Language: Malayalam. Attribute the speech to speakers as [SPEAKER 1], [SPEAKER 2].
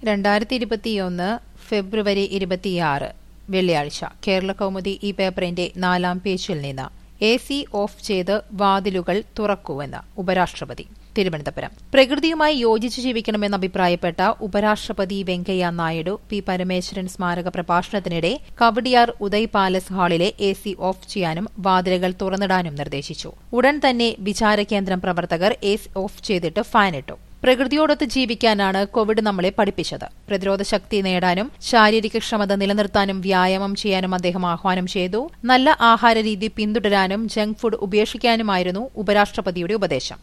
[SPEAKER 1] രണ്ടായിരത്തി ഇരുപത്തിയൊന്ന് ഫെബ്രുവരി ഇരുപത്തിയാറ് വെള്ളിയാഴ്ച കേരള കൗമുദി ഈ പേപ്പറിന്റെ നാലാം പേജിൽ നിന്ന് എ സി ഓഫ് ചെയ്ത് വാതിലുകൾ തുറക്കുവെന്ന് ഉപരാഷ്ട്രപതി തിരുവനന്തപുരം പ്രകൃതിയുമായി യോജിച്ച് ജീവിക്കണമെന്ന് അഭിപ്രായപ്പെട്ട ഉപരാഷ്ട്രപതി വെങ്കയ്യ നായിഡു പി പരമേശ്വരൻ സ്മാരക പ്രഭാഷണത്തിനിടെ കവടിയാർ ഉദയ് പാലസ് ഹാളിലെ എ സി ഓഫ് ചെയ്യാനും വാതിലുകൾ തുറന്നിടാനും നിർദ്ദേശിച്ചു ഉടൻ തന്നെ വിചാരകേന്ദ്രം പ്രവർത്തകർ എ സി ഓഫ് ചെയ്തിട്ട് ഫാനിട്ടു പ്രകൃതിയോടൊത്ത് ജീവിക്കാനാണ് കോവിഡ് നമ്മളെ പഠിപ്പിച്ചത് പ്രതിരോധ ശക്തി നേടാനും ശാരീരിക ക്ഷമത നിലനിർത്താനും വ്യായാമം ചെയ്യാനും അദ്ദേഹം ആഹ്വാനം ചെയ്തു നല്ല ആഹാര രീതി പിന്തുടരാനും ജങ്ക് ഫുഡ് ഉപേക്ഷിക്കാനുമായിരുന്നു ഉപരാഷ്ട്രപതിയുടെ ഉപദേശം